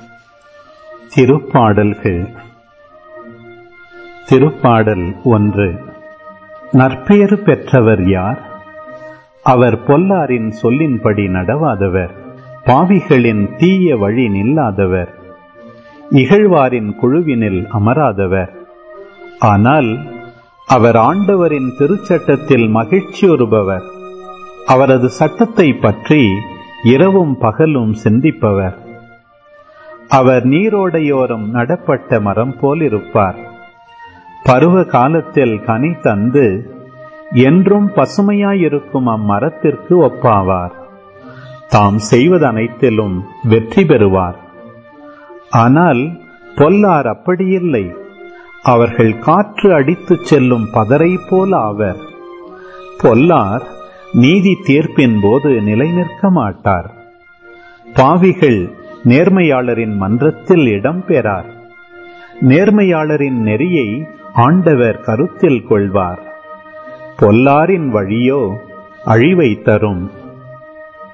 திருப்பாடல்கள் திருப்பாடல் ஒன்று நற்பெயர் பெற்றவர் யார் அவர் பொல்லாரின் சொல்லின்படி நடவாதவர் பாவிகளின் தீய வழி நில்லாதவர் இகழ்வாரின் குழுவினில் அமராதவர் ஆனால் அவர் ஆண்டவரின் திருச்சட்டத்தில் மகிழ்ச்சியுறுபவர் அவரது சட்டத்தை பற்றி இரவும் பகலும் சிந்திப்பவர் அவர் நீரோடையோரம் நடப்பட்ட மரம் போல் இருப்பார் பருவ காலத்தில் கனி தந்து என்றும் பசுமையாயிருக்கும் அம்மரத்திற்கு ஒப்பாவார் தாம் செய்வதனைத்திலும் வெற்றி பெறுவார் ஆனால் பொல்லார் அப்படியில்லை அவர்கள் காற்று அடித்துச் செல்லும் பதரை போல ஆவர் பொல்லார் நீதி தீர்ப்பின் போது நிலை நிற்க மாட்டார் பாவிகள் நேர்மையாளரின் மன்றத்தில் இடம் பெறார் நேர்மையாளரின் நெறியை ஆண்டவர் கருத்தில் கொள்வார் பொல்லாரின் வழியோ அழிவை தரும்